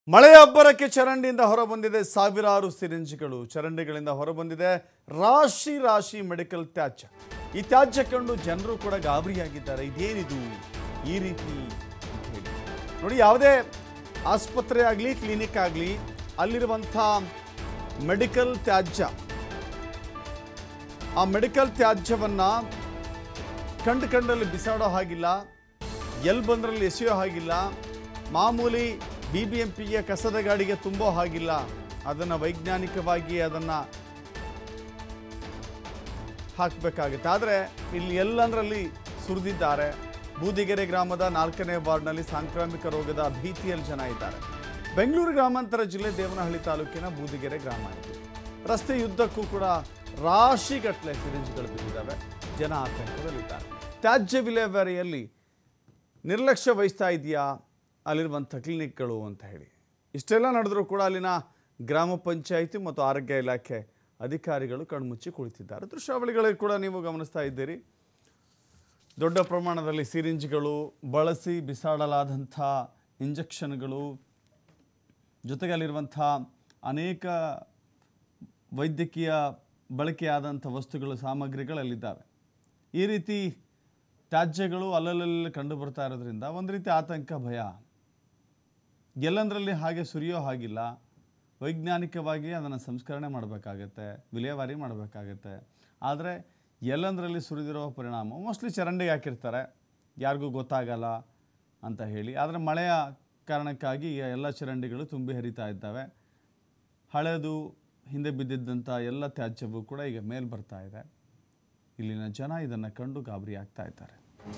ಮಳೆಯ ಅಬ್ಬರಕ್ಕೆ ಚರಂಡಿಯಿಂದ ಹೊರಬಂದಿದೆ ಸಾವಿರಾರು ಸಿರಿಂಜ್ಗಳು ಚರಂಡಿಗಳಿಂದ ಹೊರಬಂದಿದೆ ರಾಶಿ ರಾಶಿ ಮೆಡಿಕಲ್ ತ್ಯಾಜ್ಯ ಈ ತ್ಯಾಜ್ಯ ಕಂಡು ಜನರು ಕೂಡ ಗಾಬರಿಯಾಗಿದ್ದಾರೆ ಇದೇನಿದು ಈ ರೀತಿ ಅಂತ ಹೇಳಿ ನೋಡಿ ಯಾವುದೇ ಆಸ್ಪತ್ರೆ ಆಗಲಿ ಕ್ಲಿನಿಕ್ ಆಗಲಿ ಅಲ್ಲಿರುವಂಥ ಮೆಡಿಕಲ್ ತ್ಯಾಜ್ಯ ಆ ಮೆಡಿಕಲ್ ತ್ಯಾಜ್ಯವನ್ನ ಕಂಡು ಕಂಡಲ್ಲಿ ಬಿಸಾಡೋ ಹಾಗಿಲ್ಲ ಎಲ್ಲಿ ಬಂದ್ರಲ್ಲಿ ಎಸೆಯೋ ಹಾಗಿಲ್ಲ ಮಾಮೂಲಿ ಬಿ ಬಿ ಎಂ ಪಿಯ ಕಸದ ಗಾಡಿಗೆ ತುಂಬೋ ಹಾಗಿಲ್ಲ ಅದನ್ನು ವೈಜ್ಞಾನಿಕವಾಗಿ ಅದನ್ನು ಹಾಕಬೇಕಾಗುತ್ತೆ ಆದರೆ ಇಲ್ಲಿ ಎಲ್ಲಂದರಲ್ಲಿ ಸುರಿದಿದ್ದಾರೆ ಬೂದಿಗೆರೆ ಗ್ರಾಮದ ನಾಲ್ಕನೇ ವಾರ್ಡ್ನಲ್ಲಿ ಸಾಂಕ್ರಾಮಿಕ ರೋಗದ ಭೀತಿಯಲ್ಲಿ ಜನ ಇದ್ದಾರೆ ಬೆಂಗಳೂರು ಗ್ರಾಮಾಂತರ ಜಿಲ್ಲೆ ದೇವನಹಳ್ಳಿ ತಾಲೂಕಿನ ಬೂದಿಗೆರೆ ಗ್ರಾಮ ಇದು ರಸ್ತೆಯುದ್ದಕ್ಕೂ ಕೂಡ ರಾಶಿಗಟ್ಟಲೆ ಸಿರಿಂಜ್ಗಳು ಬಿದ್ದಿದ್ದಾವೆ ಜನ ಆತಂಕದಲ್ಲಿದ್ದಾರೆ ತ್ಯಾಜ್ಯ ವಿಲೇವಾರಿಯಲ್ಲಿ ನಿರ್ಲಕ್ಷ್ಯ ವಹಿಸ್ತಾ ಇದೆಯಾ ಅಲ್ಲಿರುವಂಥ ಕ್ಲಿನಿಕ್ಗಳು ಅಂತ ಹೇಳಿ ಇಷ್ಟೆಲ್ಲ ನಡೆದರೂ ಕೂಡ ಅಲ್ಲಿನ ಗ್ರಾಮ ಪಂಚಾಯಿತಿ ಮತ್ತು ಆರೋಗ್ಯ ಇಲಾಖೆ ಅಧಿಕಾರಿಗಳು ಕಣ್ಮುಚ್ಚಿ ಕುಳಿತಿದ್ದಾರೆ ದೃಶ್ಯಾವಳಿಗಳಲ್ಲಿ ಕೂಡ ನೀವು ಗಮನಿಸ್ತಾ ಇದ್ದೀರಿ ದೊಡ್ಡ ಪ್ರಮಾಣದಲ್ಲಿ ಸಿರಿಂಜ್ಗಳು ಬಳಸಿ ಬಿಸಾಡಲಾದಂಥ ಇಂಜೆಕ್ಷನ್ಗಳು ಜೊತೆಗೆ ಅಲ್ಲಿರುವಂಥ ಅನೇಕ ವೈದ್ಯಕೀಯ ಬಳಕೆಯಾದಂಥ ವಸ್ತುಗಳು ಸಾಮಗ್ರಿಗಳಲ್ಲಿದ್ದಾವೆ ಈ ರೀತಿ ತ್ಯಾಜ್ಯಗಳು ಅಲ್ಲಲ್ಲಿ ಕಂಡು ಬರ್ತಾ ಇರೋದ್ರಿಂದ ಒಂದು ರೀತಿ ಆತಂಕ ಭಯ ಎಲ್ಲಂದರಲ್ಲಿ ಹಾಗೆ ಸುರಿಯೋ ಹಾಗಿಲ್ಲ ವೈಜ್ಞಾನಿಕವಾಗಿ ಅದನ್ನು ಸಂಸ್ಕರಣೆ ಮಾಡಬೇಕಾಗತ್ತೆ ವಿಲೇವಾರಿ ಮಾಡಬೇಕಾಗತ್ತೆ ಆದರೆ ಎಲ್ಲಂದರಲ್ಲಿ ಸುರಿದಿರೋ ಪರಿಣಾಮ ಮೋಸ್ಟ್ಲಿ ಚರಂಡಿಗೆ ಹಾಕಿರ್ತಾರೆ ಯಾರಿಗೂ ಗೊತ್ತಾಗಲ್ಲ ಅಂತ ಹೇಳಿ ಆದರೆ ಮಳೆಯ ಕಾರಣಕ್ಕಾಗಿ ಈ ಎಲ್ಲ ಚರಂಡಿಗಳು ತುಂಬಿ ಹರಿತಾ ಇದ್ದಾವೆ ಹಳೆದು ಹಿಂದೆ ಬಿದ್ದಿದ್ದಂಥ ಎಲ್ಲ ತ್ಯಾಜ್ಯವು ಕೂಡ ಈಗ ಮೇಲೆ ಬರ್ತಾ ಇದೆ ಇಲ್ಲಿನ ಜನ ಇದನ್ನು ಕಂಡು ಗಾಬರಿ ಆಗ್ತಾ ಇದ್ದಾರೆ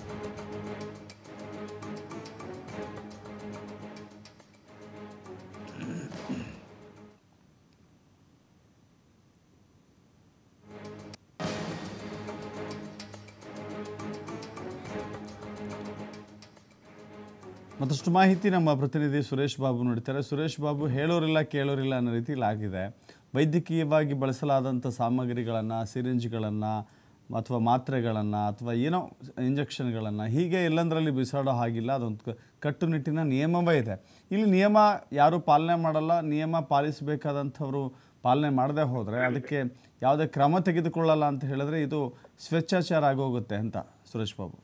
ಮತ್ತಷ್ಟು ಮಾಹಿತಿ ನಮ್ಮ ಪ್ರತಿನಿಧಿ ಸುರೇಶ್ ಬಾಬು ನೋಡ್ತಾರೆ ಸುರೇಶ್ ಬಾಬು ಹೇಳೋರಿಲ್ಲ ಕೇಳೋರಿಲ್ಲ ಅನ್ನೋ ರೀತಿಯಲ್ಲಿ ಆಗಿದೆ ವೈದ್ಯಕೀಯವಾಗಿ ಬಳಸಲಾದಂಥ ಸಾಮಗ್ರಿಗಳನ್ನು ಸಿರಿಂಜ್ಗಳನ್ನು ಅಥವಾ ಮಾತ್ರೆಗಳನ್ನು ಅಥವಾ ಏನೋ ಇಂಜೆಕ್ಷನ್ಗಳನ್ನು ಹೀಗೆ ಎಲ್ಲಂದರಲ್ಲಿ ಬಿಸಾಡೋ ಹಾಗಿಲ್ಲ ಅದೊಂದು ಕ- ಕಟ್ಟುನಿಟ್ಟಿನ ನಿಯಮವೇ ಇದೆ ಇಲ್ಲಿ ನಿಯಮ ಯಾರು ಪಾಲನೆ ಮಾಡಲ್ಲ ನಿಯಮ ಪಾಲಿಸಬೇಕಾದಂಥವರು ಪಾಲನೆ ಮಾಡದೆ ಹೋದರೆ ಅದಕ್ಕೆ ಯಾವುದೇ ಕ್ರಮ ತೆಗೆದುಕೊಳ್ಳಲ್ಲ ಅಂತ ಹೇಳಿದ್ರೆ ಇದು ಸ್ವೇಚ್ಛಾಚಾರ ಆಗೋಗುತ್ತೆ ಅಂತ ಸುರೇಶ್ ಬಾಬು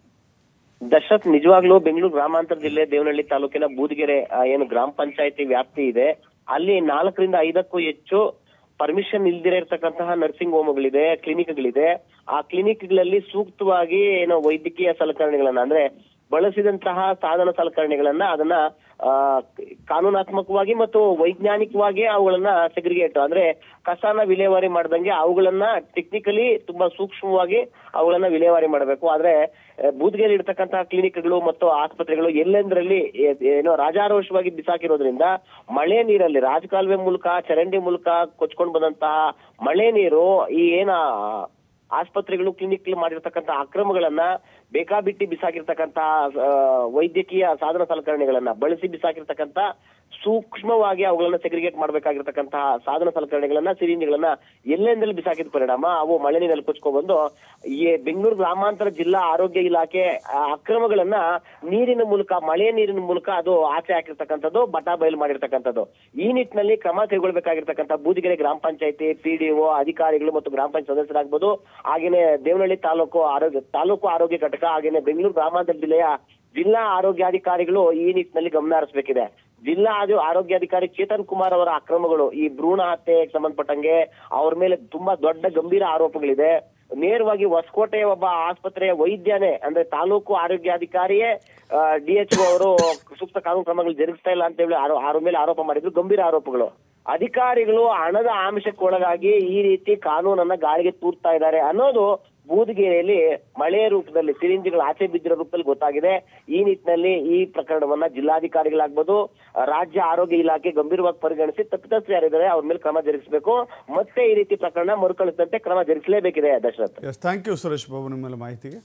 ದಶರಥ್ ನಿಜವಾಗ್ಲೂ ಬೆಂಗಳೂರು ಗ್ರಾಮಾಂತರ ಜಿಲ್ಲೆ ದೇವನಹಳ್ಳಿ ತಾಲೂಕಿನ ಬೂದಿಗೆರೆ ಆ, ಏನು ಗ್ರಾಮ ಪಂಚಾಯತಿ ವ್ಯಾಪ್ತಿ ಇದೆ ಅಲ್ಲಿ ನಾಲ್ಕರಿಂದ ಐದಕ್ಕೂ ಹೆಚ್ಚು ಪರ್ಮಿಷನ್ ಇಲ್ದಿರ ಇರ್ತಕ್ಕಂತಹ ನರ್ಸಿಂಗ್ ಹೋಮ್ಗಳಿದೆ ಕ್ಲಿನಿಕ್ಗಳಿದೆ ಆ ಕ್ಲಿನಿಕ್ಗಳಲ್ಲಿ ಸೂಕ್ತವಾಗಿ ಏನೋ ವೈದ್ಯಕೀಯ ಸಲಕರಣೆಗಳನ್ನ ಅಂದ್ರೆ ಬಳಸಿದಂತಹ ಸಾಧನ ಸಲಕರಣೆಗಳನ್ನ ಅದನ್ನ ಆ, ಕಾನೂನಾತ್ಮಕವಾಗಿ ಮತ್ತು ವೈಜ್ಞಾನಿಕವಾಗಿ ಅವುಗಳನ್ನ ಸೆಗ್ರಿಗೇಟ್ ಅಂದ್ರೆ ಕಸನ ವಿಲೇವಾರಿ ಮಾಡ್ದಂಗೆ ಅವುಗಳನ್ನ ಟೆಕ್ನಿಕಲಿ ತುಂಬಾ ಸೂಕ್ಷ್ಮವಾಗಿ ಅವುಗಳನ್ನ ವಿಲೇವಾರಿ ಮಾಡಬೇಕು ಆದ್ರೆ ಆ, ಬೂದ್ಗೆಯಲ್ಲಿ ಇರ್ತಕ್ಕಂತಹ ಕ್ಲಿನಿಕ್ಗಳು ಮತ್ತು ಆಸ್ಪತ್ರೆಗಳು ಎಲ್ಲೆಂದ್ರಲ್ಲಿ ಏ- ಏನೋ ರಾಜಾರೋಷವಾಗಿ ಬಿಸಾಕಿರೋದ್ರಿಂದ ಮಳೆ ನೀರಲ್ಲಿ ರಾಜಕಾಲುವೆ ಮೂಲಕ ಚರಂಡಿ ಮೂಲಕ ಕೊಚ್ಕೊಂಡು ಬಂದಂತಹ ಮಳೆ ನೀರು ಈ ಏನ ಆಸ್ಪತ್ರೆಗಳು ಕ್ಲಿನಿಕ್ ಮಾಡಿರ್ತಕ್ಕಂಥ ಅಕ್ರಮಗಳನ್ನ ಬೇಕಾಬಿಟ್ಟಿ ಬಿಸಾಕಿರ್ತಕ್ಕಂತ ವೈದ್ಯಕೀಯ ಸಾಧನ ಸಲಕರಣೆಗಳನ್ನ ಬಳಸಿ ಬಿಸಾಕಿರ್ತಕ್ಕಂತ ಸೂಕ್ಷ್ಮವಾಗಿ ಅವುಗಳನ್ನ ಸೆಗ್ರಿಗೇಟ್ ಮಾಡಬೇಕಾಗಿರ್ತಕ್ಕಂತಹ ಸಾಧನ ಸಲಕರಣೆಗಳನ್ನ ಸಿರಿಂಜ್ಗಳನ್ನ ಎಲ್ಲೆಂದಲ್ಲಿ ಬಿಸಾಕಿದ ಪರಿಣಾಮ ಅವು ಮಳೆ ನೀರಲ್ಲಿ ಕೊಚ್ಕೊಂಡ್ಬಂದು ಈ ಬೆಂಗಳೂರು ಗ್ರಾಮಾಂತರ ಜಿಲ್ಲಾ ಆರೋಗ್ಯ ಇಲಾಖೆ ಆ ಅಕ್ರಮಗಳನ್ನ ನೀರಿನ ಮೂಲಕ ಮಳೆ ನೀರಿನ ಮೂಲಕ ಅದು ಆಚೆ ಹಾಕಿರ್ತಕ್ಕಂಥದ್ದು ಬಟಾ ಬಯಲು ಮಾಡಿರ್ತಕ್ಕಂಥದ್ದು ಈ ನಿಟ್ಟಿನಲ್ಲಿ ಕ್ರಮ ಕೈಗೊಳ್ಳಬೇಕಾಗಿರ್ತಕ್ಕಂಥ ಬೂದಿಗೆರೆ ಗ್ರಾಮ ಪಂಚಾಯತಿ ಪಿಡಿಒ ಅಧಿಕಾರಿಗಳು ಮತ್ತು ಗ್ರಾಮ ಪಂಚಾಯತ್ ಸದಸ್ಯರಾಗ್ಬೋದು ಹಾಗೇನೆ ದೇವನಹಳ್ಳಿ ತಾಲೂಕು ಆರೋಗ್ಯ ತಾಲೂಕು ಆರೋಗ್ಯ ಘಟಕ ಹಾಗೇನೆ ಬೆಂಗಳೂರು ಗ್ರಾಮಾಂತರ ಜಿಲ್ಲೆಯ ಜಿಲ್ಲಾ ಆರೋಗ್ಯಾಧಿಕಾರಿಗಳು ಈ ನಿಟ್ಟಿನಲ್ಲಿ ಗಮನ ಹರಿಸಬೇಕಿದೆ ಜಿಲ್ಲಾ ಆರೋ- ಆರೋಗ್ಯಾಧಿಕಾರಿ ಚೇತನ್ ಕುಮಾರ್ ಅವರ ಅಕ್ರಮಗಳು ಈ ಭ್ರೂಣ ಹತ್ಯೆಗೆ ಸಂಬಂಧಪಟ್ಟಂಗೆ ಅವ್ರ ಮೇಲೆ ತುಂಬಾ ದೊಡ್ಡ ಗಂಭೀರ ಆರೋಪಗಳಿದೆ ನೇರವಾಗಿ ಹೊಸಕೋಟೆಯ ಒಬ್ಬ ಆಸ್ಪತ್ರೆಯ ವೈದ್ಯನೇ ಅಂದ್ರೆ ತಾಲೂಕು ಆರೋಗ್ಯಾಧಿಕಾರಿಯೇ ಡಿಎಚ್ಒ ಅವರು ಸೂಕ್ತ ಕಾನೂನು ಕ್ರಮಗಳು ಜರುಗಿಸ್ತಾ ಇಲ್ಲ ಅಂತ ಹೇಳಿ ಆರೋ- ಅವ್ರ ಮೇಲೆ ಆರೋಪ ಮಾಡಿದ್ರು ಗಂಭೀರ ಆರೋಪಗಳು ಅಧಿಕಾರಿಗಳು ಹಣದ ಆಮಿಷಕ್ಕೆ ಒಳಗಾಗಿ ಈ ರೀತಿ ಕಾನೂನನ್ನ ಗಾಳಿಗೆ ತೂರ್ತಾ ಇದ್ದಾರೆ ಅನ್ನೋದು ಬೂದಿಗೆರೆಯಲ್ಲಿ ಮಳೆಯ ರೂಪದಲ್ಲಿ ಸಿರಿಂಜ್ಗಳು ಆಚೆ ಬಿದ್ದಿರೋ ರೂಪದಲ್ಲಿ ಗೊತ್ತಾಗಿದೆ ಈ ನಿಟ್ಟಿನಲ್ಲಿ ಈ ಪ್ರಕರಣವನ್ನ ಜಿಲ್ಲಾಧಿಕಾರಿಗಳಾಗ್ಬೋದು ರಾಜ್ಯ ಆರೋಗ್ಯ ಇಲಾಖೆ ಗಂಭೀರವಾಗಿ ಪರಿಗಣಿಸಿ ತಪ್ಪಿತಸ್ಥರು ಯಾರಿದ್ದಾರೆ ಅವ್ರ ಮೇಲೆ ಕ್ರಮ ಜರುಗಿಸಬೇಕು ಮತ್ತೆ ಈ ರೀತಿ ಪ್ರಕರಣ ಮರುಕಳಿಸದಂತೆ ಕ್ರಮ ಜರುಗಿಸಲೇಬೇಕಿದೆ Dasharath yes thank you Suresh Babu ನಿಮ್ಮೆಲ್ಲ ಮಾಹಿತಿಗೆ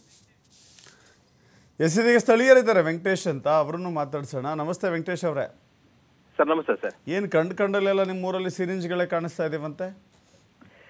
ಎಸ್ ಇದೀಗ ಸ್ಥಳೀಯರಿದ್ದಾರೆ ವೆಂಕಟೇಶ್ ಅಂತ ಅವರನ್ನು ಮಾತಾಡ್ಸೋಣ ನಮಸ್ತೆ ವೆಂಕಟೇಶ್ ಅವರೇ ಸರ್ ನಮಸ್ತೆ ಸರ್ ಏನು ಕಂಡು ಕಂಡಲ್ಲೆಲ್ಲ ನಿಮ್ಮ ಊರಲ್ಲಿ ಸಿರಿಂಜ್ಗಳೇ ಕಾಣಿಸ್ತಾ ಇದೀವಂತೆ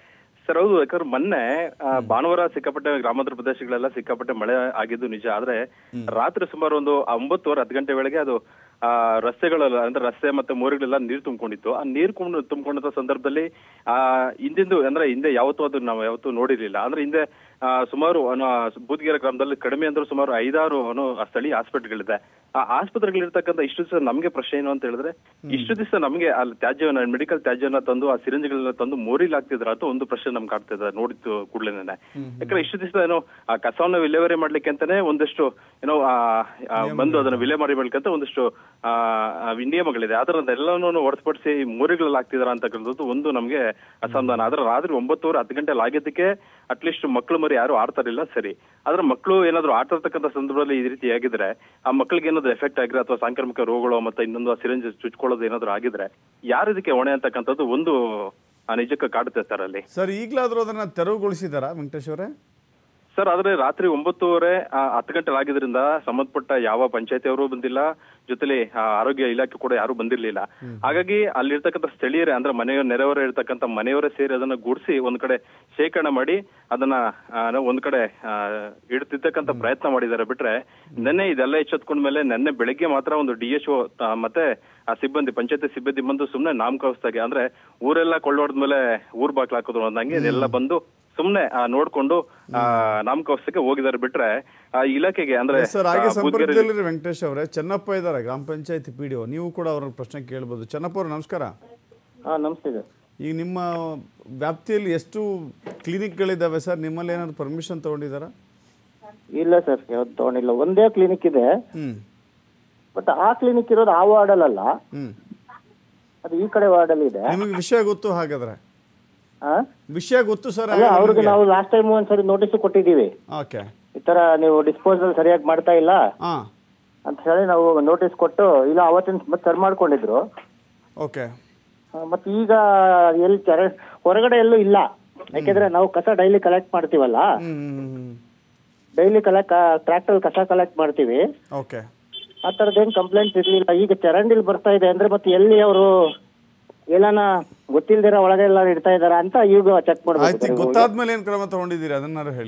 ಸರ್ ಹೌದು ಯಾಕಂದ್ರೆ ಮೊನ್ನೆ ಆ, ಭಾನುವಾರ ಸಿಕ್ಕಾಪಟ್ಟೆ ಗ್ರಾಮಾಂತರ ಪ್ರದೇಶಗಳೆಲ್ಲ ಸಿಕ್ಕಾಪಟ್ಟೆ ಮಳೆ ಆಗಿದ್ದು ನಿಜ ಆದ್ರೆ ರಾತ್ರಿ ಸುಮಾರು ಒಂದು ಒಂಬತ್ತುವರೆ ಹತ್ತು ಗಂಟೆ ವೇಳೆಗೆ ಅದು ಆ ರಸ್ತೆಗಳೆಲ್ಲ ಅಂದ್ರೆ ರಸ್ತೆ ಮತ್ತೆ ಮೋರಿಗಳೆಲ್ಲ ನೀರು ತುಂಬಿಕೊಂಡಿತ್ತು ಆ ನೀರು ಕೊಂಡು ತುಂಬಿಕೊಂಡಂತ ಸಂದರ್ಭದಲ್ಲಿ ಆ ಹಿಂದಿಂದು ಅಂದ್ರೆ ಹಿಂದೆ ಯಾವತ್ತೂ ಅದು ನಾವು ಯಾವತ್ತೂ ನೋಡಿರ್ಲಿಲ್ಲ ಅಂದ್ರೆ ಹಿಂದೆ ಆ, ಸುಮಾರು ano, ಬೂದ್ಗೆರೆ ಗ್ರಾಮದಲ್ಲಿ ಕಡಿಮೆ ಅಂದ್ರೆ ಸುಮಾರು ಐದಾರು ano, ಆ ಸ್ಥಳೀಯ ಹಾಸ್ಪಿಟಲ್ಗಳಿದೆ ಆ ಆಸ್ಪತ್ರೆಗಳಿರ್ತಕ್ಕಂಥ ಇಷ್ಟು ದಿವಸ ನಮ್ಗೆ ಪ್ರಶ್ನೆ ಏನು ಅಂತ ಹೇಳಿದ್ರೆ ಇಷ್ಟು ದಿವಸ ನಮ್ಗೆ ಅಲ್ಲಿ ತ್ಯಾಜ್ಯವನ್ನ ಮೆಡಿಕಲ್ ತ್ಯಾಜ್ಯವನ್ನ ತಂದು ಆ ಸಿರಿಂಜ್ಗಳನ್ನ ತಂದು ಮೋರಿಲ್ ಹಾಕ್ತಿದ್ರ ಅಂತ ಒಂದು ಪ್ರಶ್ನೆ ನಮ್ಗೆ ಕಾಡ್ತಿದೆ ನೋಡಿದ್ದು ಕೂಡಲೇನೆ ಯಾಕಂದ್ರೆ ಇಷ್ಟು ದಿವಸ ಏನೋ ಆ ಕಸವನ್ನ ವಿಲೇವಾರಿ ಮಾಡ್ಲಿಕ್ಕೆ ಅಂತಾನೆ ಒಂದಷ್ಟು ಏನೋ ಆ, ಆ, ಬಂದು ಅದನ್ನ ವಿಲೇವಾರಿ ಮಾಡ್ಲಿಕ್ಕೆ ಅಂತ ಒಂದಷ್ಟು ಆ, ಆ, ನಿಯಮಗಳಿದೆ ಅದನ್ನ ಎಲ್ಲವನ್ನು ಹೊರತುಪಡಿಸಿ ಮೋರಿಗಳಲ್ಲಿ ಹಾಕ್ತಿದಾರ ಅಂತಕ್ಕಂಥದ್ದು ಒಂದು ನಮ್ಗೆ ಅಸಮಾಧಾನ ಆದ್ರೆ ರಾತ್ರಿ ಒಂಬತ್ತುವರೆ ಹತ್ತು ಗಂಟೆ ಆಗಿದ್ದಕ್ಕೆ ಅಟ್ಲೀಸ್ಟ್ ಮಕ್ಕಳು ಮರಿ ಯಾರು ಆಡ್ತಾರಿಲ್ಲ ಸರಿ ಆದ್ರೆ ಮಕ್ಕಳು ಏನಾದ್ರು ಆಟ ಇರ್ತಕ್ಕಂಥ ಸಂದರ್ಭದಲ್ಲಿ ಈ ರೀತಿ ಆಗಿದ್ರೆ ಆ ಮಕ್ಕಳಿಗೆ ಏನಾದ್ರು ಎಫೆಕ್ಟ್ ಆಗಿದ್ರೆ ಅಥವಾ ಸಾಂಕ್ರಾಮಿಕ ರೋಗಗಳು ಮತ್ತೆ ಇನ್ನೊಂದು ಆ ಸಿರಿಂಜ್ ಚುಚ್ಕೊಳ್ಳೋದು ಏನಾದ್ರು ಆಗಿದ್ರೆ ಯಾರು ಇದಕ್ಕೆ ಹೊಣೆ ಅಂತಕ್ಕಂಥದ್ದು ಒಂದು ಆ, ನಿಜಕ್ಕೆ ಕಾಡುತ್ತೆ ಸರ್ ಅಲ್ಲಿ ಸರ್ ಈಗಲಾದರೂ ಅದನ್ನು ತೆರವುಗೊಳಿಸಿದಾರಾ ವೆಂಕಟೇಶ್ ಅವರೇ ಸರ್ ಆದ್ರೆ ರಾತ್ರಿ ಒಂಬತ್ತುವರೆ ಆ, ಹತ್ತು ಗಂಟೆ ಆಗಿದ್ರಿಂದ ಸಂಬಂಧಪಟ್ಟ ಯಾವ ಪಂಚಾಯತಿ ಅವರು ಬಂದಿಲ್ಲ ಜೊತೆಲಿ ಆ, ಆರೋಗ್ಯ ಇಲಾಖೆ ಕೂಡ ಯಾರು ಬಂದಿರ್ಲಿಲ್ಲ ಹಾಗಾಗಿ ಅಲ್ಲಿರ್ತಕ್ಕಂಥ ಸ್ಥಳೀಯರೇ ಅಂದ್ರೆ ಮನೆಯ ನೆರೆಹೊರೆ ಇರ್ತಕ್ಕಂಥ ಮನೆಯವರೇ ಸೇರಿ ಅದನ್ನ ಗೂಡಿಸಿ ಒಂದ್ ಕಡೆ ಶೇಖರಣೆ ಮಾಡಿ ಅದನ್ನ ಆ, ನಾವು ಒಂದ್ ಕಡೆ ಆ, ಇಡ್ತಿದ್ದಕ್ಕಂಥ ಪ್ರಯತ್ನ ಮಾಡಿದ್ದಾರೆ ಬಿಟ್ರೆ ನೆನ್ನೆ ಇದೆಲ್ಲ ಎಚ್ಚೆತ್ಕೊಂಡ್ಮೇಲೆ ನೆನ್ನೆ ಬೆಳಿಗ್ಗೆ ಮಾತ್ರ ಒಂದು ಡಿ ಎಚ್ ಮತ್ತೆ ಆ ಸಿಬ್ಬಂದಿ ಪಂಚಾಯತಿ ಸಿಬ್ಬಂದಿ ಬಂದು ಸುಮ್ನೆ ನಾಮಕಾವಸ್ಥೆಗೆ ಅಂದ್ರೆ ಊರೆಲ್ಲ ಕೊಳ್ಳೊಡ್ದ್ಮೇಲೆ ಊರ್ ಬಾಕ್ಲ ಹಾಕಿದ್ರು ಅಂದಂಗೆ ಇದೆಲ್ಲ ಬಂದು ಸುಮ್ನೆ ಆ, ನೋಡ್ಕೊಂಡು ಆ, ನಾಮಕಾವಸ್ಥೆಗೆ ಹೋಗಿದ್ದಾರೆ ಬಿಟ್ರೆ ಆ ಇಲಾಖೆಗೆ ಅಂದ್ರೆ ಸರ್ ಹಾಗೆ ಆ, ಬೂದ್ಗೆರೆ- ಸಂಪರ್ಕದಲ್ಲಿರಿ ವೆಂಕಟೇಶ್ ಅವರೇ ಚೆನ್ನಪ್ಪ ಇದ್ದಾರೆ ಗ್ರಾಮ ಪಂಚಾಯತಿ ಪಿ ಡಿ ನೀವು ಕೂಡ ಅವ್ರ ಪ್ರಶ್ನೆ ಕೇಳ್ಬೋದು ಚೆನ್ನಪ್ಪ ಅವ್ರು ನಮಸ್ಕಾರ ಹಾ ನಮಸ್ತೆ ಸರ್ ಈಗ ನಿಮ್ಮ ವ್ಯಾಪ್ತಿಯಲ್ಲಿ ಎಷ್ಟು ಕ್ಲಿನಿಕ್ಗಳಿದ್ದಾವೆ ಸರ್ ನಿಮ್ಮಲ್ಲಿ ಏನಾದ್ರು ಪರ್ಮಿಷನ್ ತೊಗೊಂಡಿದ್ದಾರಾ ಇಲ್ಲ ಸರ್ ಯಾವ್ದು ತಗೊಂಡಿಲ್ಲ ಒಂದೇ ಕ್ಲಿನಿಕ್ ಇದೆ ಹ್ಞೂ ಬಟ್ ಆ ಕ್ಲಿನಿಕ್ ಇರೋದು ಆ ವಾರ್ಡಲ್ಲ ಹ್ಞೂ ಅದು ಈ ಕಡೆ ವಾರ್ಡಲ್ಲಿ ಇದೆ ನಿಮಗೆ ವಿಷಯ ಗೊತ್ತು ಹಾಗಾದ್ರೆ ಆ? ವಿಷಯ ಗೊತ್ತು ಸರ್ ಅಲ್ಲ ಅವ್ರಿಗೆ ನಾವು ಲಾಸ್ಟ್ ಟೈಮ್ ಒಂದ್ಸರಿ ನೋಟಿಸ್ ಕೊಟ್ಟಿದ್ದೀವಿ ಓಕೆ ಈ ತರ ನೀವು ಡಿಸ್ಪೋಸಲ್ ಸರಿಯಾಗಿ ಮಾಡ್ತಾ ಇಲ್ಲ ಹಾಂ ಅಂತ ಹೇಳಿ ನಾವು ನೋಟಿಸ್ ಕೊಟ್ಟು ಇಲ್ಲ ಅವತ್ತಿನ ಮತ್ತೆ ಸರ್ ಮಾಡ್ಕೊಂಡಿದ್ರು ಓಕೆ ಆ, ಮತ್ತೆ ಈಗ ಎಲ್ಲಿ ಕೆರೆ ಹೊರಗಡೆ ಎಲ್ಲೂ ಇಲ್ಲ ಯಾಕೆಂದ್ರೆ ನಾವು ಕಸ ಡೈಲಿ ಕಲೆಕ್ಟ್ ಮಾಡ್ತೀವಲ್ಲ ಹ್ಞೂ ಹ್ಞೂ ಡೈಲಿ ಕಲೆಕ್ಟ್ ಟ್ರ್ಯಾಕ್ಟರ್ ಕಸ ಕಲೆಕ್ಟ್ ಮಾಡ್ತೀವಿ ಓಕೆ ಆ ಥರದ್ದೇನು ಕಂಪ್ಲೇಂಟ್ಸ್ ಇರ್ಲಿಲ್ಲ ಈಗ ಚರಂಡಿಲ್ ಬರ್ತಾ ಇದೆ ಅಂದ್ರೆ ಮತ್ತೆ ಎಲ್ಲಿ ಅವರು ಎಲ್ಲಾನ ಗೊತ್ತಿಲ್ದಿರ ಒಳಗೆ ಎಲ್ಲ ಇಡ್ತಾ ಇದಾರ ಅಂತ ಈಗ ಚೆಕ್ ಆಯ್ತು ಈಗ ಮಾಡ್ಬೇಕು ಗೊತ್ತಾದ್ಮೇಲೆ ಏನು ಕ್ರಮ ತಗೊಂಡಿದ್ದೀರಿ ಅದನ್ನಾರು ಹೇಳಿ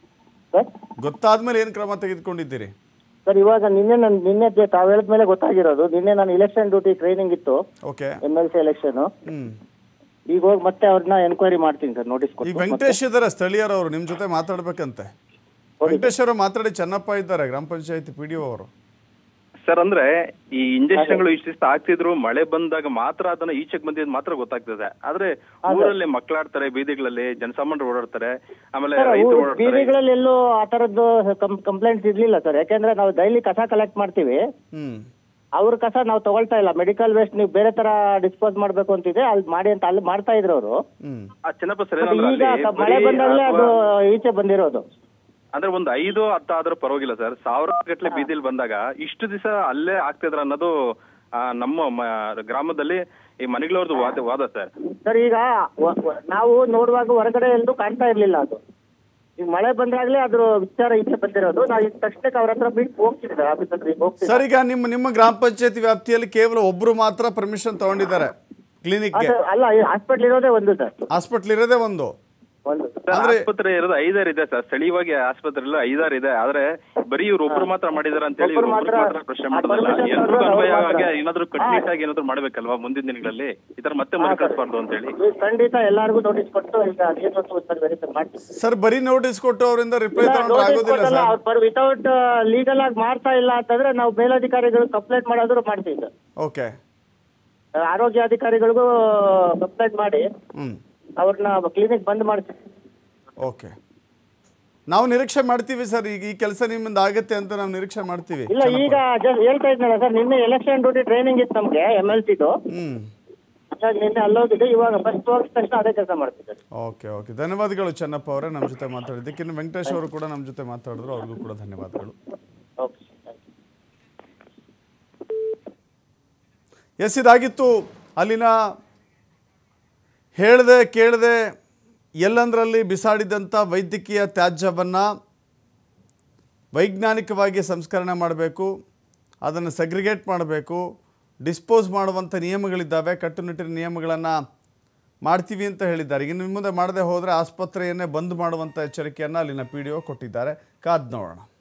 ಸರ್ ಗೊತ್ತಾದ್ಮೇಲೆ ಏನು ಕ್ರಮ ತೆಗೆದುಕೊಂಡಿದ್ದೀರಿ ಸರ್ ಇವಾಗ ನಿನ್ನೆ ನಾನು ನಿನ್ನೆ ಜೆ- ತಾವ್ ಹೇಳಿದ್ಮೇಲೆ ಗೊತ್ತಾಗಿರೋದು ನಿನ್ನೆ ನಾನು ಇಲೆಕ್ಷನ್ ಡ್ಯೂಟಿ ಟ್ರೈನಿಂಗ್ ಇತ್ತು okay M L C election ಹ್ಞೂ ಈಗ ಹೋಗಿ ಮತ್ತೆ ಅವ್ರನ್ನ ಎನ್ಕ್ವೈರಿ ಮಾಡ್ತೀನಿ ಸರ್ ನೋಟಿಸ್ ಈಗ ಕೊಟ್ಟು ವೆಂಕಟೇಶ್ ಇದ್ದಾರೆ ಸ್ಥಳೀಯರವರು ನಿಮ್ಮ ಜೊತೆ ಮಾತಾಡ್ಬೇಕಂತೆ ವೆಂಕಟೇಶ್ ಅವರು ಮಾತಾಡಿ ಚೆನ್ನಪ್ಪ ಇದ್ದಾರೆ ಗ್ರಾಮ ಪಂಚಾಯತಿ ಪಿ ಡಿ ಅವರು ಸರ್ ಅಂದ್ರೆ ಈ ಇಂಜೆಕ್ಷನ್ಗಳು ಇಷ್ಟ ದಿವಸ ಆಗ್ತಿದ್ರು ಮಳೆ ಬಂದಾಗ ಮಾತ್ರ ಅದನ್ನ ಈಚೆಗೆ ಬಂದಿದ್ ಮಾತ್ರ ಗೊತ್ತಾಗ್ತದೆ ಆದ್ರೆ ಊರಲ್ಲಿ ಮಕ್ಕಳಾಡ್ತಾರೆ ಬೀದಿಗಳಲ್ಲಿ ಜನಸಾಮಾನ್ಯರು ಓಡಾಡ್ತಾರೆ ಆಮೇಲೆ ರೈತರು ಓಡಾಡ್ತಾರೆ ಬೀದಿಗಳಲ್ಲಿ ಎಲ್ಲೂ ಆ ತರದ್ದು ಕಂಪ್ಲೇಂಟ್ಸ್ ಇರ್ಲಿಲ್ಲ ಸರ್ ಯಾಕೆಂದ್ರೆ ನಾವು ಡೈಲಿ ಕಸ ಕಲೆಕ್ಟ್ ಮಾಡ್ತೀವಿ ಹ್ಞೂ ಅವ್ರ ಕಸ ನಾವು ತಗೊಳ್ತಾ ಇಲ್ಲ ಮೆಡಿಕಲ್ ವೇಸ್ಟ್ ನೀವು ಬೇರೆ ತರ ಡಿಸ್ಪೋಸ್ ಮಾಡ್ಬೇಕು ಅಂತಿದೆ ಅಲ್ಲಿ ಮಾಡಿ ಅಂತ ಅಲ್ಲಿ ಮಾಡ್ತಾ ಇದ್ರು ಅವರು ಹ್ಞೂ ಆ ಚಿನ್ನಪ್ಪ ಸರ್ ಈಗ ಏನಂದ್ರೆ ಅಲ್ಲಿ ಕ- ಮಳೆ ಬರೀ ಬಂದಾಗಲೇ ಅದು ಅಥವಾ- ಈಚೆ ಬಂದಿರೋದು ಅಂದ್ರೆ ಒಂದು ಐದು ಹತ್ತು ಆದ್ರೂ ಪರವಾಗಿಲ್ಲ ಸರ್ ಸಾವಿರ ಗಟ್ಟಲೆ ಬೀದಿಲ್ ಬಂದಾಗ ಇಷ್ಟು ದಿವಸ ಅಲ್ಲೇ ಆಗ್ತಿದ್ರ ಅನ್ನೋದು ಆ, ನಮ್ಮ ಮ- ಗ್ರಾಮದಲ್ಲಿ ಈ ಮನೆಗಳವ್ರದ್ದು ವಾದ ವಾದ ಸರ್ ಸರ್ ಈಗ ವ- ವ- ನಾವು ನೋಡುವಾಗ ಹೊರಗಡೆ ಎಲ್ಲೂ ಕಾಣ್ತಾ ಇರ್ಲಿಲ್ಲ ಅದು ಈಗ ಮಳೆ ಬಂದಾಗ್ಲೇ ಅದ್ರ ವಿಚಾರ ಈಚೆ ಬಂದಿರೋದು ನಾವು ಈಗ ತಕ್ಷಣಕ್ಕೆ ಅವ್ರ ಹತ್ರ ಬಿಟ್ಟು ಹೋಗ್ತಿದ್ದೆ ಆಫೀಸ್ ಹತ್ರ ಈಗ ಹೋಗ್ತಿದ್ದೆ ಸರ್ ಈಗ ನಿಮ್ಮ ನಿಮ್ಮ ಗ್ರಾಮ ಪಂಚಾಯತಿ ವ್ಯಾಪ್ತಿಯಲ್ಲಿ ಕೇವಲ ಒಬ್ಬರು ಮಾತ್ರ ಪರ್ಮಿಷನ್ ತಗೊಂಡಿದ್ದಾರೆ ಕ್ಲಿನಿಕ್ಗೆ ಅದು- ಅಲ್ಲ ಹಾಸ್ಪಿಟ್ಲ್ ಇರೋದೇ ಒಂದು ಸರ್ ಹಾಸ್ಪಿಟ್ಲ್ ಇರೋದೇ ಒಂದು ಒಂದು ಸರ್, ಆಸ್ಪತ್ರೆ ಇರೋದು ಐದಾರು ಇದೆ ಸರ್ ಸ್ಥಳೀಯವಾಗಿ ಆಸ್ಪತ್ರೆ ಎಲ್ಲ ಐದಾರು ಇದೆ ಆದ್ರೆ ಬರೀ ಇವ್ರು ಒಬ್ರು ಮಾತ್ರ ಮಾಡಿದಾರೆ ಅಂತ ಹೇಳಿ ಒಬ್ರು ಇವ್ರು ಮಾತ್ರ- ಮಾತ್ರ ಪ್ರಶ್ನೆ ಆ ಮಾಡೋದಲ್ಲ permission ಎಲ್ರಿಗೂ ಅವ್ರು ಅನ್ವಯ ಮಾತ್ರ. ಆಗಿ ಏನಾದ್ರು ಕಟ್ನಿಟ್ಟಾಗಿ ಏನಾದ್ರು ಮಾಡ್ಬೇಕಲ್ವಾ ಮುಂದಿನ ದಿನಗಳಲ್ಲಿ ಈ ತರ ಮತ್ತೆ ಮರುಕಳಿಸಬಾರ್ದು ಅಂತ ಹೇಳಿ ಈಗ ಖಂಡಿತ ಎಲ್ಲಾರ್ಗು ನೋಟಿಸ್ ಕೊಟ್ಟು ಈಗ ಅದೇನು ಅಂತ ವೆರಿಫೈ ಮಾಡ್ತೀವಿ ಸರ್ ಬರೀ ನೋಟಿಸ್ ಕೊಟ್ಟು ಅವರಿಂದ ರಿಪ್ಲೈ ತಗೊಂಡ್ರೆ ಆಗೋದಿಲ್ಲ ಸರ್ ವಿತೌಟ್ ಲೀಗಲ್ ಆಗಿ ಮಾಡ್ತಾ ಇಲ್ಲ ಅಂತಂದ್ರೆ ನಾವು ಮೇಲಧಿಕಾರಿಗಳು ಕಂಪ್ಲೇಂಟ್ ಮಾಡೋದ್ರು ಮಾಡ್ತೀವಿ ಸರ್ ಓಕೆ ಆರೋಗ್ಯ ಅಧಿಕಾರಿಗಳಿಗೂ ಕಂಪ್ಲೇಂಟ್ ಮಾಡಿ ಹ್ಞೂ ಅವ್ರನ್ನ ಕ್ಲಿನಿಕ್ ಬಂದ್ ಮಾಡ್ತೀವಿ ಓಕೆ ನಾವು ನಿರೀಕ್ಷೆ ಮಾಡ್ತೀವಿ ಸರ್ ಈಗ ಈ ಕೆಲಸ ನಿಮ್ಮಿಂದ ಆಗತ್ತೆ ಅಂತ ನಾವು ನಿರೀಕ್ಷೆ ಮಾಡ್ತೀವಿ ಇಲ್ಲ ಈಗ just ಹೇಳ್ತಾ ಇದ್ನಲ್ಲ ಸರ್ ನಿನ್ನೆ ಎಲೆಕ್ಷನ್ ಡ್ಯೂಟಿ ಟ್ರೈನಿಂಗ್ ಇತ್ತು ನಮ್ಗೆ ಎಮ್ ಎಲ್ ಸಿದು ಹ್ಞೂ ಹಾಗಾಗಿ ನಿನ್ನೆ ಅಲ್ಲೋಗಿದ್ದು ಇವಾಗ ಫಸ್ಟ್ ಹೋಗಿದ ತಕ್ಷಣ ಅದೇ ಕೆಲಸ ಮಾಡ್ತಿದ್ದಾರೆ ಓಕೆ ಓಕೆ ಧನ್ಯವಾದಗಳು ಚೆನ್ನಪ್ಪ ಅವರೇ ನಮ್ಮ ಜೊತೆ ಮಾತಾಡಿದ್ದಕ್ಕೆ ಇನ್ನು ವೆಂಕಟೇಶ್ ಅವರು ಕೂಡ ನಮ್ಮ ಜೊತೆ ಮಾತಾಡಿದ್ರು ಅವ್ರಿಗೂ ಕೂಡ ಧನ್ಯವಾದಗಳು ಓಕೆ ಎಸ್ ಇದಾಗಿತ್ತು ಅಲ್ಲಿನ ಹೇಳ್ದೆ ಕೇಳದೆ ಎಲ್ಲಂದರಲ್ಲಿ ಬಿಸಾಡಿದಂಥ ವೈದ್ಯಕೀಯ ತ್ಯಾಜ್ಯವನ್ನು ವೈಜ್ಞಾನಿಕವಾಗಿ ಸಂಸ್ಕರಣೆ ಮಾಡಬೇಕು ಅದನ್ನು ಸೆಗ್ರಿಗೇಟ್ ಮಾಡಬೇಕು ಡಿಸ್ಪೋಸ್ ಮಾಡುವಂಥ ನಿಯಮಗಳಿದ್ದಾವೆ ಕಟ್ಟುನಿಟ್ಟಿನ ನಿಯಮಗಳನ್ನು ಮಾಡ್ತೀವಿ ಅಂತ ಹೇಳಿದ್ದಾರೆ ಈಗ ಇನ್ನು ಮುಂದೆ ಮಾಡದೆ ಹೋದರೆ ಆಸ್ಪತ್ರೆಯನ್ನೇ ಬಂದ್ ಮಾಡುವಂಥ ಎಚ್ಚರಿಕೆಯನ್ನು ಅಲ್ಲಿನ ಪಿ ಡಿ ಒ ಕೊಟ್ಟಿದ್ದಾರೆ ಕಾದ್ ನೋಡೋಣ